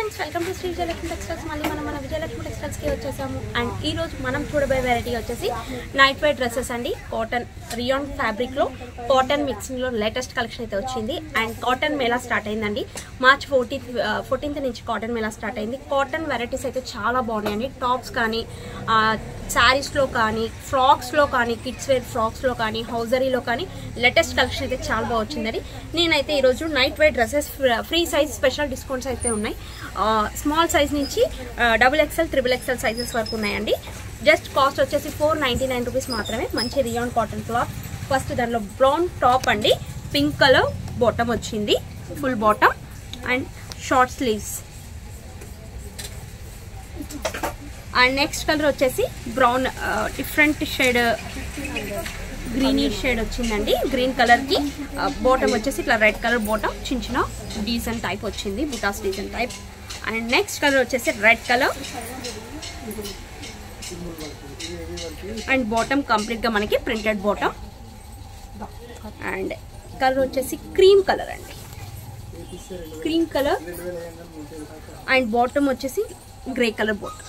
friends welcome to Shri Vijayalakshmi textiles మళ్ళీ మనం మన విజయలక్ష్మి టెక్స్టైల్స్కి వచ్చేసాము అండ్ ఈ రోజు మనం చూడబోయే వెరైటీ వచ్చేసి నైట్ వేర్ డ్రెస్సెస్ అండి కాటన్ రియాన్ ఫ్యాబ్రిక్లో కాటన్ మిక్సింగ్లో లేటెస్ట్ కలెక్షన్ అయితే వచ్చింది అండ్ కాటన్ మేళా స్టార్ట్ అయిందండి మార్చ్ ఫోర్టీన్త్ ఫోర్టీన్త్ నుంచి కాటన్ మేళా స్టార్ట్ అయింది కాటన్ వెరైటీస్ అయితే చాలా బాగున్నాయండి టాప్స్ కానీ శారీస్లో కానీ ఫ్రాక్స్లో కానీ కిడ్స్ వేర్ ఫ్రాక్స్లో కానీ హౌజరీలో కానీ లేటెస్ట్ కలెక్షన్ అయితే చాలా బాగా వచ్చిందండి నేనైతే ఈరోజు night wear dresses free size special discounts అయితే ఉన్నాయి స్మాల్ సైజ్ నుంచి double XL triple XL sizes వరకు ఉన్నాయండి జస్ట్ కాస్ట్ వచ్చేసి ఫోర్ నైంటీ నైన్ రూపీస్ మాత్రమే మంచి రియాన్ కాటన్ క్లాత్ ఫస్ట్ దానిలో బ్రౌన్ టాప్ అండి పింక్ కలర్ బాటమ్ వచ్చింది full bottom and short sleeves and next colour వచ్చేసి brown different shade greeny shade వచ్చిందండి గ్రీన్ కలర్ కి బాటమ్ వచ్చేసి ఇట్లా రెడ్ కలర్ బాటమ్ చిన్న చిన్న డీసెంట్ టైప్ వచ్చింది బుటాస్ decent type and next colour వచ్చేసి red colour and bottom complete గా మనకి ప్రింటెడ్ బాటమ్ అండ్ కలర్ వచ్చేసి క్రీమ్ కలర్ అండి క్రీమ్ కలర్ అండ్ బాటమ్ వచ్చేసి గ్రే కలర్ బాటమ్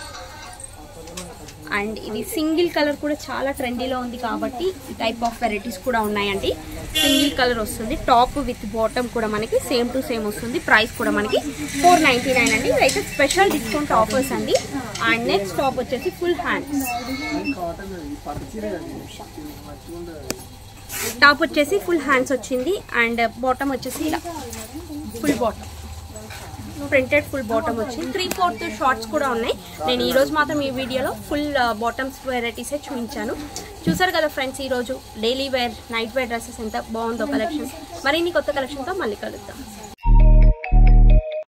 అండ్ ఇది సింగిల్ కలర్ కూడా చాలా ట్రెండీలో ఉంది కాబట్టి ఈ టైప్ ఆఫ్ వెరైటీస్ కూడా ఉన్నాయండి సింగిల్ కలర్ వస్తుంది టాప్ విత్ బాటమ్ కూడా మనకి సేమ్ టు సేమ్ వస్తుంది ప్రైస్ కూడా మనకి ఫోర్ నైంటీ నైన్ అండి ఇదైతే స్పెషల్ డిస్కౌంట్ ఆఫర్స్ అండి అండ్ నెక్స్ట్ టాప్ వచ్చేసి ఫుల్ హ్యాండ్స్ టాప్ వచ్చేసి ఫుల్ హ్యాండ్స్ వచ్చింది అండ్ బాటమ్ వచ్చేసి ఇలా full bottom printed full bottom వచ్చింది త్రీ ఫోర్త్ షార్ట్స్ కూడా ఉన్నాయి నేను ఈ రోజు మాత్రం ఈ వీడియోలో ఫుల్ బాటమ్స్ వెరైటీసే చూపించాను చూసారు కదా ఫ్రెండ్స్ ఈరోజు daily wear night wear dresses ఎంత బాగుందో కలెక్షన్ మరిన్ని కొత్త కలెక్షన్తో మళ్ళీ కలుద్దాం